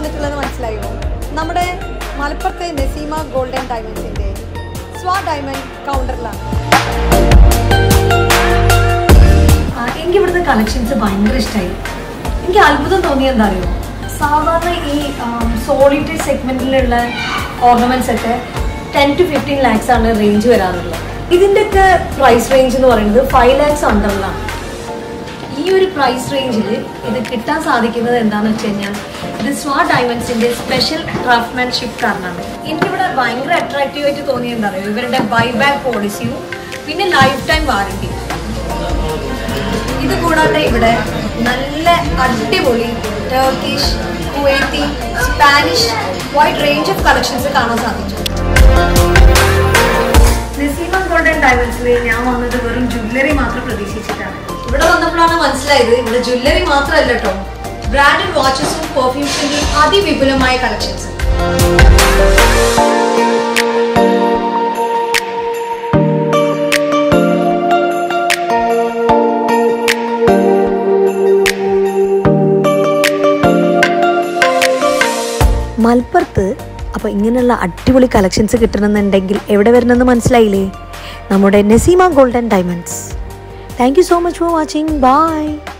വന്നിട്ടുള്ളത് മനസ്സിലായോ നമ്മുടെ മലപ്പുറത്തെ നസീമ ഗോൾഡൻ ഡയമണ്ട്സിന്റെ സ്വാ ഡയമണ്ട് കൗണ്ടറിലാണ് ആ, എനിക്ക് ഇവിടുത്തെ കളക്ഷൻസ് ഭയങ്കര ഇഷ്ടമായി എനിക്ക് അത്ഭുതം തോന്നിയത് എന്താ അറിയോ സാധാരണ ഈ സോളിറ്ററി സെഗ്മെന്റിലുള്ള ഓർണമെന്റ്സ് ഒക്കെ ടെൻ ടു ഫിഫ്റ്റീൻ ലാക്സ് ആണ് റേഞ്ച് വരാറുള്ളത് ഇതിൻ്റെയൊക്കെ പ്രൈസ് റേഞ്ച് എന്ന് പറയുന്നത് ഫൈവ് ലാക്സ് അണ്ടറിലാണ് ഈ ഒരു പ്രൈസ് റേഞ്ചിൽ ഇത് കിട്ടാൻ സാധിക്കുന്നത് എന്താണെന്ന് വെച്ച് കഴിഞ്ഞാൽ ഇത് സ്വാ ഡയമണ്ട്സിന്റെ സ്പെഷ്യൽ ക്രാഫ്റ്റ്മാൻഷിപ്പ് കാരണമാണ് എനിക്കിവിടെ ഭയങ്കര അട്രാക്റ്റീവ് ആയിട്ട് തോന്നിയത് എന്താ പറയുക ഇവരുടെ ബൈ ബാക്ക് പോളിസിയും പിന്നെ ലൈഫ് ടൈം വാറണ്ടി ഇത് കൂടാതെ ഇവിടെ നല്ല അടിപൊളി Turkish Kuwaiti Spanish wide range of collections കാണാൻ സാധിച്ചു നസീമ ഗോൾഡൻ ഡയമണ്ട്സിൽ ഞാൻ വന്നത് വെറും ജ്വല്ലറി മാത്രം പ്രതീക്ഷിച്ചിട്ടാണ് ഇവിടെ വന്നപ്പോഴാണ് മനസ്സിലായത് ഇവിടെ ജ്വല്ലറി മാത്രമല്ല കേട്ടോ ബ്രാൻഡഡ് വാച്ചസും പെർഫ്യൂംസിന്റെ അതിവിപുലമായ കളക്ഷൻസ് മലപ്പുറത്ത് അപ്പോൾ ഇങ്ങനെയുള്ള അടിപൊളി കളക്ഷൻസ് കിട്ടണമെന്നുണ്ടെങ്കിൽ എവിടെ വരണമെന്ന് മനസ്സിലായില്ലേ നമ്മുടെ Naseema golden diamonds thank you so much for watching by